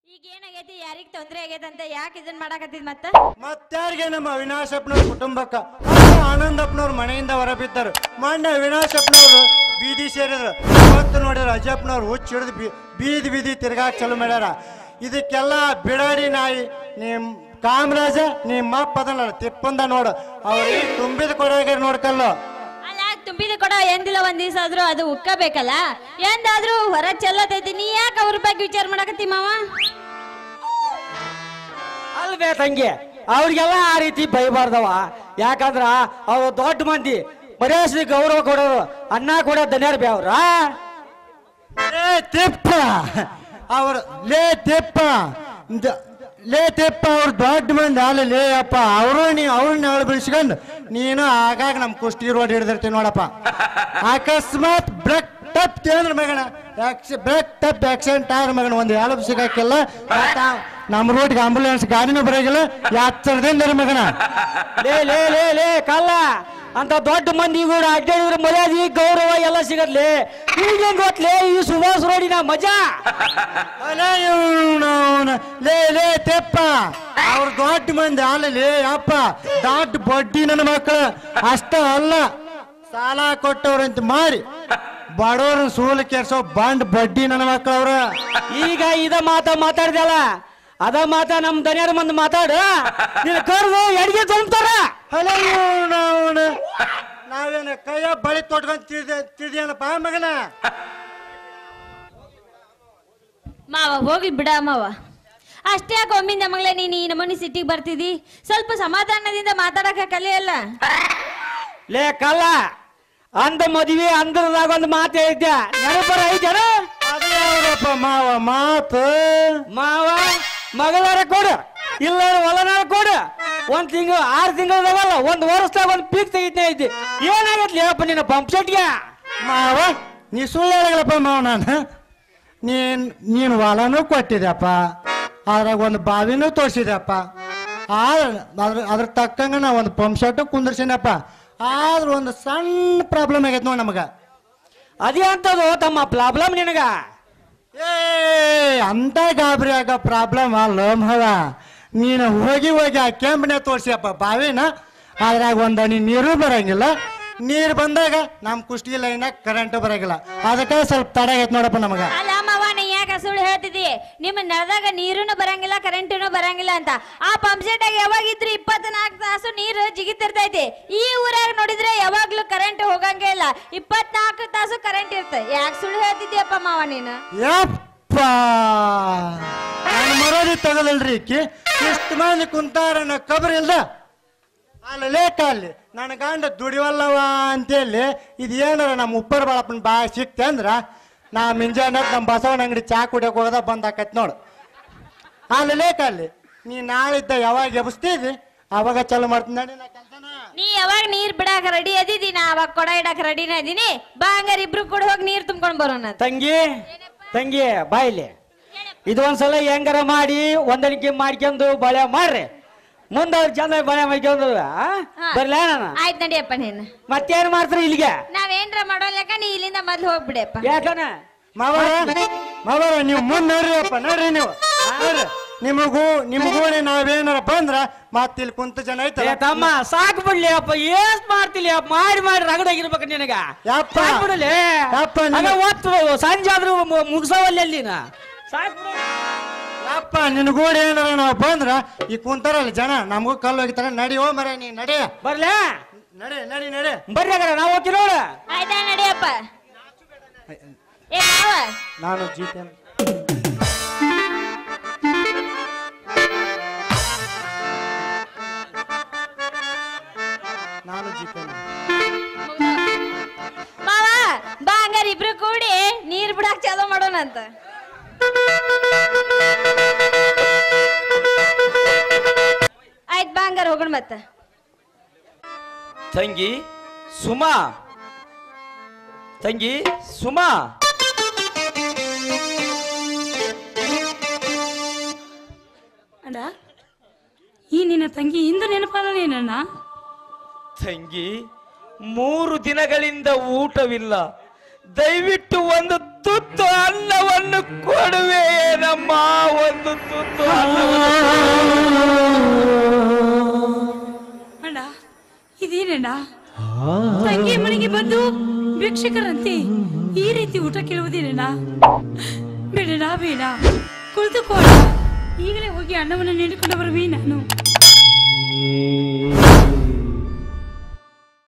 ಈಗ ಏನಾಗೈತಿ ಯಾರಿಗ್ ತೊಂದ್ರೆ ಆಗೈತೆ ಅಂತ ಯಾಕೆ ಇದನ್ ಮಾಡಾಕತ್ತಿದ್ ಮತ್ತ ಮತ್ತಾರಿಗೆ ನಮ್ಮ ಅವಿನಾಶಪ್ಪನವ್ರ ಕುಟುಂಬಕ್ಕ ಅವ್ರು ಆನಂದಪ್ಪನವ್ರ ಮನೆಯಿಂದ ಹೊರಬಿದ್ದರು ಮೊನ್ನೆ ಅವಿನಾಶಪ್ಪನವ್ರು ಬೀದಿ ಸೇರಿದ್ರು ಇವತ್ತು ನೋಡಿದ್ರು ಅಜ್ಜಪ್ಪನವ್ರು ಹುಚ್ಚ ಹಿಡಿದು ಬೀ ಬೀದಿ ಬೀದಿ ತಿರ್ಗಾಕ್ ಚಲೋ ಮಾಡ್ಯಾರ ಇದಕ್ಕೆಲ್ಲ ಬಿಡಾಡಿ ನಾಯಿ ನಿಮ್ ಕಾಮರಾಜ ನಿಮ್ಮ ಅಪ್ಪ ಅದನ್ನ ತಿಪ್ಪಂದ ನೋಡು ಅವ್ರಿಗೆ ತುಂಬಿದ ಕೊಡೋಗ ನೋಡ್ಕಲ್ಲು ಅಲ್ಲ ತುಂಬಿದ ಕೊಡ ಎಂದಿಲ್ಲ ಒಂದ್ ದಿವಸ ಆದ್ರೂ ಅದು ಉಕ್ಕಬೇಕಲ್ಲ ಎಂದಾದ್ರೂ ಹೊರ ಚೆಲ್ಲತೈತಿ ನೀ ಯಾಕೆ ಅವ್ರ ಬಗ್ಗೆ ವಿಚಾರ ಮಾಡಕತ್ತಿ ಮಾವ ಅಲ್ವೇ ತಂಗಿ ಅವ್ರಿಗೆಲ್ಲ ಆ ರೀತಿ ಬೈಬಾರ್ದವ ಯಾಕಂದ್ರ ಅವ್ರು ದೊಡ್ಡ ಮಂದಿ ಮರ್ಯಾಸಿ ಗೌರವ ಕೊಡೋರು ಅನ್ನ ಕೊಡೋ ದನ್ಯಾರ ಬೇ ಅವ್ರ ಲೇ ತಿಪ್ಪ ಅವ್ರ ಲೇ ತಿಪ್ಪ ದ- ಲೇ ತಿಪ್ಪ ಅವ್ರ ದೊಡ್ಡ ಮಂದಿ ಅಲ್ಲ ಲೇ ಅಪ್ಪ ಅವರು ನೀ ಅವ್ರನ್ನ ಅವಳು ಬಿಡಿಸ್ಕೊಂಡು ನೀನು ಆಗಾಗ ನಮ್ಮ ಕುಷ್ಟಿ ರೋಡ್ ಹಿಡ್ದಿರ್ತೀವಿ ನೋಡಪ್ಪ ಅಕಸ್ಮಾತ್ ಬ್ರೇಕ್ ಟಪ್ ತೇಂದ್ರ ಮಗನ ಬ್ರೇಕ್ ಟಪ್ ಆಕ್ಸಿಡೆಂಟ್ ಆದ್ರ ಮಗನ ಒಂದು ಯಾಲಪ್ ಸಿಗಾಕಿಲ್ಲ ಮತ್ತ ನಮ್ಮ ರೋಡ್ಗೆ ಆಂಬುಲೆನ್ಸ್ ಗಾಡಿನೂ ಬರೋಗಿಲ್ಲ ಯಾತ್ರದ ಮಗನ ಲೇ ಲೇ ಲೇ ಲೇ ಕಲ್ಲ ಅಂತ ದೊಡ್ಡ ಮಂದಿ ಕೂಡ ಅಡ್ಡಾಡಿದ್ರೆ ಮರ್ಯಾದೆ ಗೌರವ ಎಲ್ಲ ಸಿಗತ್ಲೆ ಈಗ ಗೊತ್ತಲೇ ಈ ಸುಭಾಷ್ ರೋಡಿನ ಮಜಾ ಅಲ್ಲ ಇವ್ನವ್ನ. ಲೇ ಲೇ ತೆಪ್ಪ ಅವ್ರ ದೊಡ್ಡ ಮಂದಿ ಅಲ್ಲ ಲೇ ಅಪ್ಪ ದೊಡ್ಡ ಬಡ್ಡಿ ನನ್ನ ಮಕ್ಕಳು ಅಷ್ಟ ಅಲ್ಲ ಸಾಲ ಕೊಟ್ಟವ್ರಂತ ಮಾರಿ ಬಡವ್ರ ಸೂಲು ಕೆರ್ಸೋ ಬಂಡ್ ಬಡ್ಡಿ ನನ್ನ ಮಕ್ಕಳು ಅವ್ರ ಈಗ ಇದ ಮಾತ ಮಾತಾಡ್ದಲ್ಲ ಅದ ಮಾತ ನಮ್ ದನಿಯರ ಮಂದಿ ಮಾತಾಡ ನಿನ್ನ ಕರ್ದು ಎಡ್ಗೆ ತುಂಬ್ತಾರ ಅಲ್ಲ ಇವ್ನವ್ನ. ನಾವೇನು ಕೈಯ ಬಳಿ ತೊಟ್ಕೊಂಡ್ ತಿಳ್ದೆ ತಿಳ್ದೇನಪ್ಪ ಮಗನ ಮಾವ ಹೋಗಿ ಬಿಡ ಮಾವ ಅಷ್ಟೇ ಯಾಕೆ ಒಮ್ಮಿಂದ ಮಗಳೇ ನೀನು ಈ ನಮೂನಿ ಸಿಟಿಗೆ ಬರ್ತಿದಿ ಸ್ವಲ್ಪ ಸಮಾಧಾನದಿಂದ ಮಾತಾಡಕ ಕಲಿಯಲ್ಲ ಲೇ ಕಲ್ಲ ಅಂದ ಮದ್ವಿ ಅಂದ್ರದಾಗ ಒಂದು ಮಾತು ಹೇಳಿದ್ದೆ ನೆನಪರ ಐತೇನ ಅದೇ ಯಾವ್ದಪ್ಪ ಮಾವ ಮಾತು ಮಾವ ಮಗಳಾರ ಕೊಡು ಇಲ್ಲ ಹೊಲನಾರ ಕೊಡು ಒಂದ್ ತಿಂಗಳು ಆರು ತಿಂಗಳದಾಗಲ್ಲ ಒಂದ್ ವರ್ಷದಾಗ ಒಂದ್ ಪೀಕ್ ತೆಗಿತೇ ಐತಿ ಏನಾಗತ್ಲಿ ಅಪ್ಪ ನಿನ್ನ ಪಂಪ್ ಸೆಟ್ಗೆ ಮಾವ ನೀ ಸುಳ್ಳು ಹೇಳಗಳಪ್ಪ ಮಾವ ನಾನು ನೀನ್ ನೀನು ಹೊಲನೂ ಕೊಟ್ಟಿದ್ಯಪ್ಪ ಅದ್ರಾಗ ಒಂದು ಬಾವಿನೂ ತೋರಿಸಿದ್ಯಪ್ಪ ಆದ್ರೆ ಅದ್ರ ಅದ್ರ ತಕ್ಕಂಗ ನಾ ಒಂದು ಪಂಪ್ ಸೆಟ್ಟು ಕುಂದಿರ್ಸಿನಪ್ಪ ಆದ್ರೆ ಒಂದು ಸಣ್ಣ ಪ್ರಾಬ್ಲಮ್ ಆಗೈತೆ ನೋಡಿ ನಮಗ ಅದೇ ಅಂತದು ತಮ್ಮ ಪ್ರಾಬ್ಲಮ್ ನಿನಗ ಏ ಅಂತ ಗಾಬರಿ ಆಗೋ ಪ್ರಾಬ್ಲಮ್ ಅಲ್ಲ ಮಗ ನೀನು ಹೋಗಿ ಹೋಗಿ ಆ ಕೆಂಪನೆ ತೋರಿಸಿಯಪ್ಪ ಬಾವಿನ ಅದ್ರಾಗ ಒಂದು ಹನಿ ನೀರು ಬರಂಗಿಲ್ಲ ನೀರು ಬಂದಾಗ ನಮ್ಮ ಕುಷ್ಟಿ ಲೈನಾಗ ಕರೆಂಟ್ ಬರಂಗಿಲ್ಲ ಅದಕ್ಕೆ ಸ್ವಲ್ಪ ತಡ ಆಗೈತೆ ನೋಡಪ್ಪ ನಮಗ ಅಲ್ಲ ಮಾವ ನೀ ಯಾಕೆ ಸುಳ್ಳು ಹೇಳ್ತಿದಿ ನಿಮ್ಮ ನೆಲದಾಗ ನೀರುನು ಬರಂಗಿಲ್ಲ ಕರೆಂಟುನು ಬರಂಗಿಲ್ಲ ಅಂತ ಆ ಪಂಪ್ ಸೆಟ್ ಆಗಿ ಯಾವಾಗಿದ್ರು ಇಪ್ಪತ್ನಾಲ್ಕು ತಾಸು ನೀರು ಜಿಗಿತಿರ್ತೈತಿ ಈ ಊರಾಗ ನೋಡಿದ್ರೆ ಯಾವಾಗ್ಲೂ ಕರೆಂಟ್ ಹೋಗಂಗೇ ಇಲ್ಲ ಇಪ್ಪತ್ನಾಲ್ಕು ತಾಸು ಕರೆಂಟ್ ಇರ್ತದೆ ಯಾಕೆ ಸುಳ್ಳು ಹೇಳ್ತಿದ್ಯಪ್ಪ ಮಾವ ನೀನು ಯಪ್ಪ ನಾನು ಮರೋದಿ ತಗದಲ್ರಿ ಈಕಿ ಇಷ್ಟು ಮಂದಿ ಕುಂತಾರ ಕಬರ್ ಇಲ್ದ ಅಲ್ಲ ಲೇಕ ಅಲ್ಲಿ ನನ್ನ ಗಂಡ ದುಡಿವಲ್ಲವ ಅಂತೇಳಿ ಇದು ಏನಾರ ನಮ್ಮ ಉಪ್ಪರ್ ಬಾಳಪ್ಪನ ಬಾ ಸಿಕ್ತೆ ಅಂದ್ರ ನಾ ಮುಂಜಾನೆ ನಮ್ಮ ಬಸವನ ಅಂಗಡಿ ಚಾ ಕುಡಿಯೋಕೆ ಹೋಗದ ಬಂದ್ ಆಕೈತ್ ನೋಡು ಅಲ್ಲಿ ಲೇಕ ಅಲ್ಲಿ ನೀ ನಾಳಿದ್ದ ಯಾವಾಗ ಎಬ್ಸ್ತಿದಿ ಅವಾಗ ಚಲೋ ಮಾಡ್ತೀನಿ ನಡಿ ನಾ ಕೆಲ್ಸನ ನೀ ಯಾವಾಗ ನೀರ್ ಬಿಡಾಕ ರೆಡಿ ಅದಿದಿ ನಾ ಅವಾಗ ಕೊಡ ಇಡಾಕ ರೆಡಿನ ಇದೀನಿ ಬಾ ಹಂಗಾರ ಇಬ್ರು ಕೂಡ ಹೋಗಿ ನೀರ್ ತುಂಬ್ಕೊಂಡ್ ಬರೋಣ ಅಂತ. ತಂಗಿ ತಂಗಿ ಬಾಯ್ಲಿ ಇದು ಒಂದ್ಸಲ ಹೆಂಗಾರ ಮಾಡಿ ಹೊಂದಾಣಿಕೆ ಮಾಡ್ಕೊಂಡು ಬಳೆ ಮಾಡ್ರಿ ಮುಂದೆ ಅವ್ರ ಚಂದ ಬಳೆ ಮಾಡ್ಕೊಂಡು ಆ? ಹಾ. ಬರ್ಲಾ ನಾನು ಆಯ್ತ್ ನಡಿಯಪ್ಪ ನೀನು ಮತ್ತೇನ್ ಮಾಡ್ತಾರೆ ಇಲ್ಲಿಗೆ ನಾವೇನ್ರ ಮಾಡೋಲ್ಲಕ ನೀ ಇಲ್ಲಿಂದ ಮೊದ್ಲು ಹೋಗ್ಬಿಡಪ್ಪ ಯಾಕನ ಮಾವರ ಮಾವರ ನೀವು ಮುಂದ್ ನೋಡ್ರಿಯಪ್ಪ ನೋಡ್ರಿ ನೀವು ನೋಡ್ರಿ ನಿಮಗೂ ನಿಮಗೂ ನಾವೇನಾರ ಬಂದ್ರ ಮತ್ ಇಲ್ಲಿ ಕುಂತ ಜನ ಏ ಐತಲ್ಲ ತಮ್ಮ ಸಾಕು ಬಿಡ್ಲಿ ಅಪ್ಪ ಏಸ್ ಮಾಡ್ತಿಲಿ ಅಪ್ಪ ಮಾಡಿ ಮಾಡಿ ರಗಡಾಗಿರ್ಬೇಕು ನಿನಗ ಯಪ್ಪ. ಸಾಕ್ ಬಿಡಲಿ ಯಪ್ಪ, ನಿನ್ನ- ಅದ ಒತ್ತು ಸಂಜೆ ಆದ್ರೂ ಮು- ಮುಗ್ಸವಲ್ಲಿ ಅಲ್ಲಿನ ಸಾಕು ಬಿಡು. ಯಪ್ಪ ನಿನಗೂಡ ಏನಾರ ನಾವು ಬಂದ್ರ ಈ ಕುಂತಾರಲ್ಲ ಜನ ನಮಗೂ ಕಲ್ಲು ಹೋಗಿತಾರ ನಡಿ ಓ ಮರ ನೀ ನಡಿ ಬರ್ಲೇ ನಡಿ ನಡಿ ನಡಿ ಬರ್ರಿ ಹಾಗಾರ ನಾವು ಹೋಗ್ತೀವಿ ನೋಡ ಆಯ್ತಾ ನಡಿಯಪ್ಪ ಏ ಮಾವ ನಾನು ಜೀತೆ ನಾನು ಜೀತೆ ಮಾವ ಬಾ ಹಂಗಾರ ಇಬ್ರು ಕೂಡಿ ನೀರ್ ಬಿಡಾಕ್ ಚಾಲೂ ಮಾಡೋಣ ಅಂತ ಆಯ್ತ್ ಬಾ ಹಂಗಾರ ಹೋಗೋಣ ಮತ್ತ ತಂಗಿ ಸುಮಾ ತಂಗಿ ಸುಮಾ ಅಣ್ಣ ಈ ನಿನ್ನ ತಂಗಿ ಇಂದು ನೆನಪಾದನೇನಣ್ಣ ತಂಗಿ ಮೂರು ದಿನಗಳಿಂದ ಊಟವಿಲ್ಲ ದಯವಿಟ್ಟು ಒಂದು ತುತ್ತು ಅನ್ನವನ್ನು ಕೊಡುವೆ ಏನಮ್ಮ ಒಂದು ತುತ್ತು ಅನ್ನವನ್ನು ಅಣ್ಣ ಇದೇನಣ್ಣ ತಂಗಿ ಮನೆಗೆ ಬಂದು ಭಿಕ್ಷಕರಂತೆ ಈ ರೀತಿ ಊಟ ಕೇಳುವುದೇನಣ್ಣ ಬೇಡಣ್ಣ ಬೇಡ ಕುಳಿತುಕೋ ಅಣ್ಣ. ಈಗಲೇ ಹೋಗಿ ಅಣ್ಣವನ್ನು ನೀಡಿಕೊಂಡು ಬರುವೆ ನಾನು